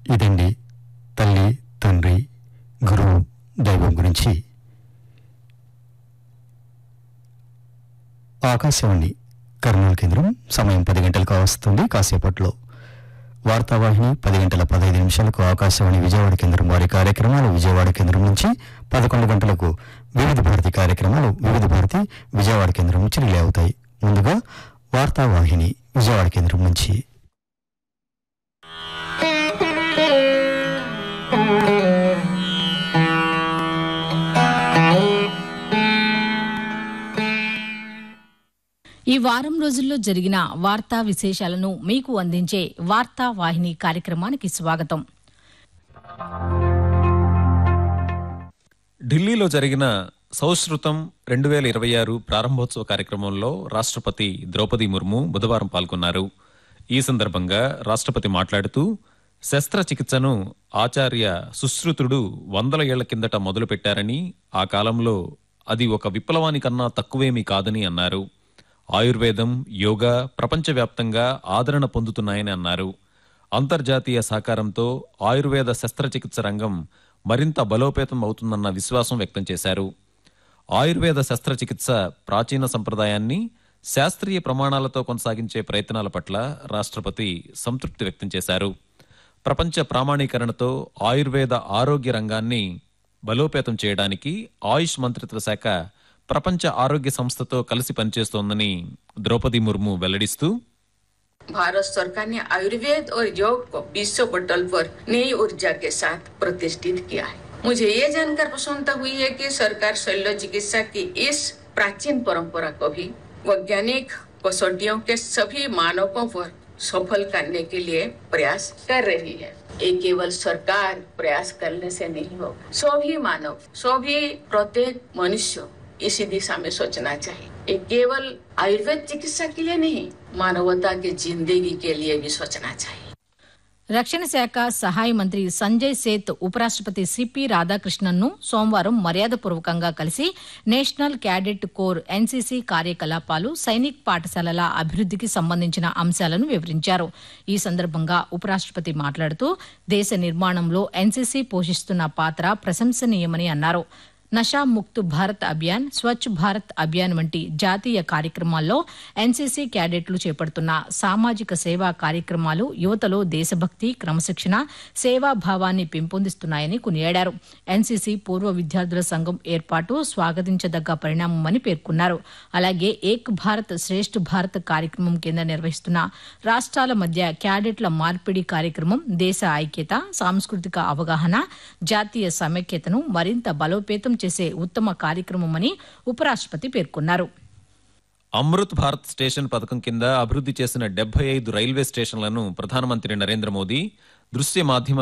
ఇదండి తల్లి తండ్రి గురువు దైవం గురించి ఆకాశవాణి కర్నూలు కేంద్రం సమయం పది గంటలకు వస్తుంది కాసేపట్లో వార్తావాహిని పది గంటల పదహైదు నిమిషాలకు ఆకాశవాణి విజయవాడ కేంద్రం వారి కార్యక్రమాలు విజయవాడ కేంద్రం నుంచి పదకొండు గంటలకు వివిధ భారతి కార్యక్రమాలు వివిధ భారతి విజయవాడ కేంద్రం నుంచి రిలే అవుతాయి ముందుగా వార్తావాహిని విజయవాడ కేంద్రం నుంచి ఈ వారం రోజుల్లో జరిగిన వార్తా విశేషాలను మీకు అందించే వార్తా వాహిని కార్యక్రమానికి స్వాగతం ఢిల్లీలో జరిగిన సౌశ్రుతం రెండు వేల ఇరవై ఆరు ప్రారంభోత్సవ కార్యక్రమంలో రాష్ట్రపతి ద్రౌపది ముర్ము బుధవారం పాల్గొన్నారు ఈ సందర్భంగా రాష్ట్రపతి మాట్లాడుతూ శస్త్రచికిత్సను ఆచార్య సుశ్రుతుడు వందల ఏళ్ల కిందట మొదలుపెట్టారని ఆ కాలంలో అది ఒక విప్లవానికన్నా తక్కువేమీ కాదని అన్నారు ఆయుర్వేదం యోగా ప్రపంచవ్యాప్తంగా ఆదరణ పొందుతున్నాయని అన్నారు అంతర్జాతీయ సహకారంతో ఆయుర్వేద శస్త్రచికిత్స రంగం మరింత బలోపేతం అవుతుందన్న విశ్వాసం వ్యక్తం చేశారు ఆయుర్వేద శస్త్రచికిత్స ప్రాచీన సంప్రదాయాన్ని శాస్త్రీయ ప్రమాణాలతో కొనసాగించే ప్రయత్నాల పట్ల రాష్ట్రపతి సంతృప్తి వ్యక్తం చేశారు ప్రపంచ ప్రామాణీకరణతో ఆయుర్వేద ఆరోగ్య రంగాన్ని బలోపేతం చేయడానికి ఆయుష్ మంత్రిత్వ శాఖ ప్రపంచ ఆరోగ్య సంస్థతో కలిసి పనిచేస్తోందని ద్రౌపది ముర్ము వెల్లడిస్తూ भारत सरकार ने आयुर्वेद और योग को विश्व पटल पर नई ऊर्जा के साथ प्रतिष्ठित किया है मुझे ये जानकर प्रसन्नता हुई है कि सरकार शल्य चिकित्सा की इस प्राचीन परंपरा को भी वैज्ञानिक कसौटियों के सभी मानकों पर सफल करने के लिए प्रयास कर रही है ये केवल सरकार प्रयास करने से नहीं होगा सभी मानव सभी प्रत्येक मनुष्य इसी दिशा में सोचना चाहिए ये केवल आयुर्वेद चिकित्सा के लिए नहीं मानवता की जिंदगी के लिए भी सोचना चाहिए రక్షణ శాఖ సహాయ మంత్రి సంజయ్ సేత్ ఉపరాష్ట్రపతి సిపి రాధాకృష్ణన్ను సోమవారం మర్యాదపూర్వకంగా కలిసి నేషనల్ క్యాడెట్ కోర్ ఎన్సీసీ కార్యకలాపాలు సైనిక్ పాఠశాలల అభివృద్ధికి సంబంధించిన అంశాలను వివరించారు ఈ సందర్భంగా ఉపరాష్ట్రపతి మాట్లాడుతూ దేశ నిర్మాణంలో ఎన్సీసీ పోషిస్తున్న పాత్ర ప్రశంసనీయమని అన్నారు నషా ముక్త్ భారత్ అభియాన్ స్వచ్ఛ భారత్ అభియాన్ వంటి జాతీయ కార్యక్రమాల్లో ఎన్సీసీ క్యాడెట్లు చేపడుతున్న సామాజిక సేవా కార్యక్రమాలు యువతలో దేశభక్తి క్రమశిక్షణ సేవాభావాన్ని పెంపొందిస్తున్నాయని కొనియాడారు ఎన్సీసీ పూర్వ విద్యార్థుల సంఘం ఏర్పాటు స్వాగతించదగ్గ పరిణామమని పేర్కొన్నారు అలాగే ఏక్ భారత్ శ్రేష్ఠ భారత్ కార్యక్రమం కింద నిర్వహిస్తున్న రాష్ట్రాల మధ్య క్యాడెట్ల మార్పిడి కార్యక్రమం దేశ ఐక్యత సాంస్కృతిక అవగాహన జాతీయ సమైక్యతను మరింత బలోపేతం చేసే ఉత్తమ కార్యక్రమమని ఉపరాష్ట్రపతి పేర్కొన్నారు అమృత్ భారత్ స్టేషన్ పథకం కింద అభివృద్ధి చేసిన డెబ్బై ఐదు రైల్వే స్టేషన్లను ప్రధానమంత్రి నరేంద్ర మోదీ దృశ్య మాధ్యమ